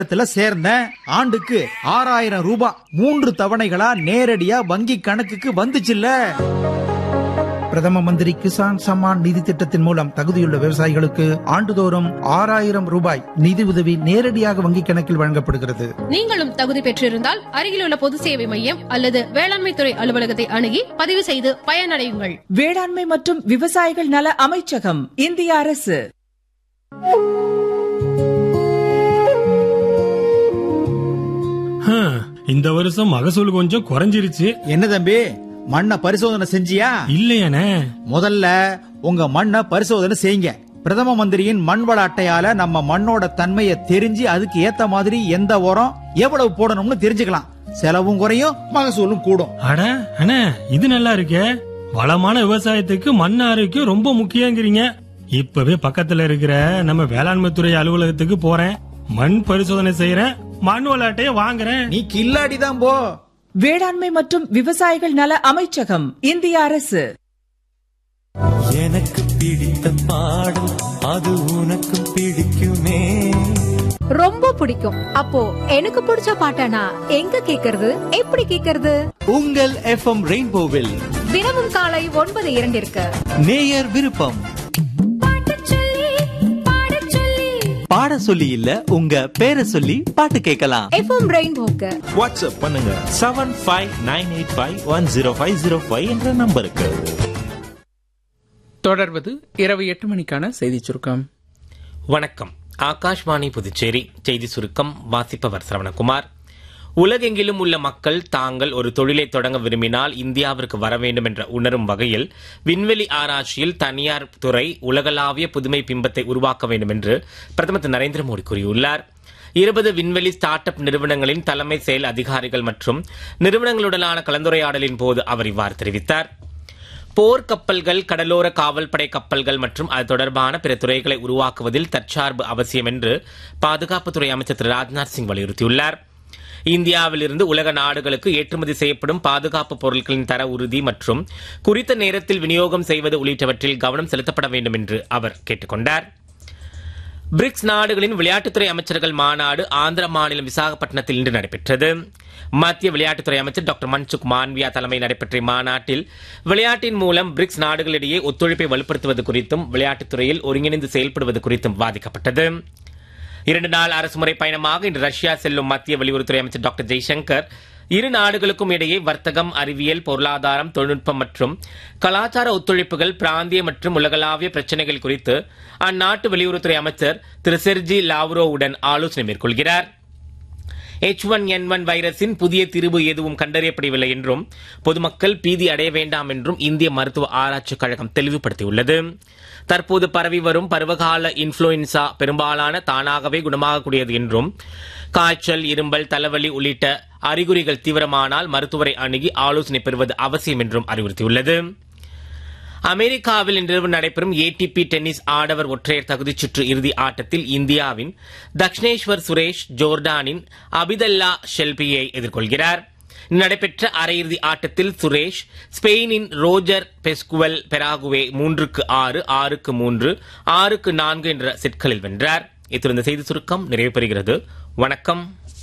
திட்டத்துல சேர்ந்தேன் ஆண்டுக்கு ஆறாயிரம் ரூபாய் மூன்று தவணைகளா நேரடியா வங்கி கணக்குக்கு வந்துச்சுல்ல பிரதம மந்திரி கிசான் சம்மான் நிதி திட்டத்தின் மூலம் தகுதியுள்ள விவசாயிகளுக்கு ஆண்டுதோறும் ஆறாயிரம் ரூபாய் நிதி உதவி நேரடியாக வங்கிக் கணக்கில் வழங்கப்படுகிறது நீங்களும் தகுதி பெற்றிருந்தால் அருகிலுள்ள பொது சேவை மையம் அல்லது வேளாண்மை துறை அலுவலகத்தை அணுகி பதிவு செய்து பயனடையுங்கள் வேளாண்மை மற்றும் விவசாயிகள் நல அமைச்சகம் இந்திய அரசு ஹம், இந்த வருஷம் மகசூல் கொஞ்சம் குறைஞ்சிருச்சு என்ன தம்பி மண்ணை பரிசோதனை செஞ்சியா இல்லையானே முதல்ல உங்க மண்ணை பரிசோதனை செய்யுங்க பிரதம மந்திரியின் மண் வள அட்டையால நம்ம மண்ணோட தன்மையை தெரிஞ்சு அதுக்கு ஏத்த மாதிரி எந்த உரம் எவ்வளவு போடணும்னு தெரிஞ்சுக்கலாம் செலவும் குறையும் மகசூலும் கூடும் அட அண்ணே இது நல்லா இருக்கே வளமான விவசாயத்துக்கு மண் ஆரோக்கியம் ரொம்ப முக்கியங்கிறீங்க இப்பவே பக்கத்துல இருக்கிற நம்ம வேளாண்மை துறை அலுவலகத்துக்கு போறேன் மண் பரிசோதனை செய்யறேன் மண் விளையாட்டைய வாங்குறேன் நீ கில்லாடி தான் போ வேளாண்மை மற்றும் விவசாயிகள் நல அமைச்சகம் இந்திய அரசு எனக்கு பிடித்த பாடல் அது உனக்கு பிடிக்குமே ரொம்ப பிடிக்கும் அப்போ எனக்கு பிடிச்ச பாட்டனா எங்க கேக்குறது எப்படி கேக்குறது உங்கள் எஃப்எம் ரெயின்போவில் தினமும் காலை ஒன்பது இரண்டிற்கு நேயர் விருப்பம் பாட சொல்லி இல்ல உங்க பேரை சொல்லி பாட்டு கேட்கலாம் எஃப்எம் ரெயின்போக்கு வாட்ஸ்அப் பண்ணுங்க seven five nine eight five one zero five zero five என்ற நம்பருக்கு தொடர்வது இரவு எட்டு மணிக்கான செய்திச் சுருக்கம் வணக்கம் ஆகாஷ்வாணி புதுச்சேரி செய்தி சுருக்கம் வாசிப்பவர் சரவணகுமார் உலகெங்கிலும் உள்ள மக்கள் தாங்கள் ஒரு தொழிலை தொடங்க விரும்பினால் இந்தியாவிற்கு வர வேண்டும் என்ற உணரும் வகையில் விண்வெளி ஆராய்ச்சியில் தனியார் துறை உலகளாவிய புதுமை பிம்பத்தை உருவாக்க வேண்டும் என்று பிரதமர் திரு நரேந்திர மோடி கூறியுள்ளார் இருபது விண்வெளி ஸ்டார்ட் அப் நிறுவனங்களின் தலைமை செயல் அதிகாரிகள் மற்றும் நிறுவனங்களுடனான கலந்துரையாடலின் போது அவர் இவ்வாறு தெரிவித்தார் போர் கப்பல்கள் கடலோர காவல்படை கப்பல்கள் மற்றும் அது தொடர்பான பிற துறைகளை உருவாக்குவதில் தற்சார்பு அவசியம் என்று பாதுகாப்புத்துறை அமைச்சர் திரு ராஜ்நாத் சிங் வலியுறுத்தியுள்ளார் இந்தியாவிலிருந்து உலக நாடுகளுக்கு ஏற்றுமதி செய்யப்படும் பாதுகாப்பு பொருட்களின் தர உறுதி மற்றும் குறித்த நேரத்தில் விநியோகம் செய்வது உள்ளிட்டவற்றில் கவனம் செலுத்தப்பட வேண்டும் என்று அவர் கேட்டுக் கொண்டார் பிரிக்ஸ் நாடுகளின் விளையாட்டுத்துறை அமைச்சர்கள் மாநாடு ஆந்திர மாநிலம் விசாகப்பட்டினத்தில் இன்று நடைபெற்றது மத்திய விளையாட்டுத்துறை அமைச்சர் டாக்டர் மன்சுக் மாண்வியா தலைமையில் நடைபெற்ற இம்மாநாட்டில் விளையாட்டின் மூலம் பிரிக்ஸ் நாடுகளிடையே ஒத்துழைப்பை வலுப்படுத்துவது குறித்தும் விளையாட்டுத்துறையில் ஒருங்கிணைந்து செயல்படுவது குறித்தும் விவாதிக்கப்பட்டது இரண்டு நாள் அரசுமுறை பயணமாக இன்று ரஷ்யா செல்லும் மத்திய வெளியுறவுத்துறை அமைச்சர் டாக்டர் ஜெய்சங்கர் இரு நாடுகளுக்கும் இடையே வர்த்தகம் அறிவியல் பொருளாதாரம் தொழில்நுட்பம் மற்றும் கலாச்சார ஒத்துழைப்புகள் பிராந்திய மற்றும் உலகளாவிய பிரச்சினைகள் குறித்து அந்நாட்டு வெளியுறவுத்துறை அமைச்சர் திரு செர்ஜி லாவ்ரோவுடன் ஆலோசனை மேற்கொள்கிறார் எச் ஒன் என் ஒன் வைரஸின் புதிய திரிபு எதுவும் கண்டறியப்படவில்லை என்றும் பொதுமக்கள் பீதி அடைய வேண்டாம் என்றும் இந்திய மருத்துவ ஆராய்ச்சிக் கழகம் தெளிவுபடுத்தியுள்ளது தற்போது பரவி வரும் பருவகால இன்ஃபுளுன்சா பெரும்பாலான தானாகவே குணமாகக்கூடியது என்றும் காய்ச்சல் இரும்பல் தலைவலி உள்ளிட்ட அறிகுறிகள் தீவிரமானால் மருத்துவரை அணுகி ஆலோசனை பெறுவது அவசியம் என்றும் அறிவுறுத்தியுள்ளது அமெரிக்காவில் இன்றிரவு நடைபெறும் ஏடிபி டென்னிஸ் ஆடவர் ஒற்றையர் தகுதிச் சுற்று இறுதி ஆட்டத்தில் இந்தியாவின் தக்ஷனேஸ்வர் சுரேஷ் ஜோர்டானின் அபிதல்லா ஷெல்பியை எதிர்கொள்கிறார் நடைபெற்ற அரையிறுதி ஆட்டத்தில் சுரேஷ் ஸ்பெயினின் ரோஜர் பெஸ்குவல் பெராகுவே மூன்றுக்கு ஆறு ஆறுக்கு மூன்று ஆறுக்கு நான்கு என்ற செட்களில் வென்றார் இத்துடன் இந்த செய்தி சுருக்கம் நிறைவு பெறுகிறது வணக்கம்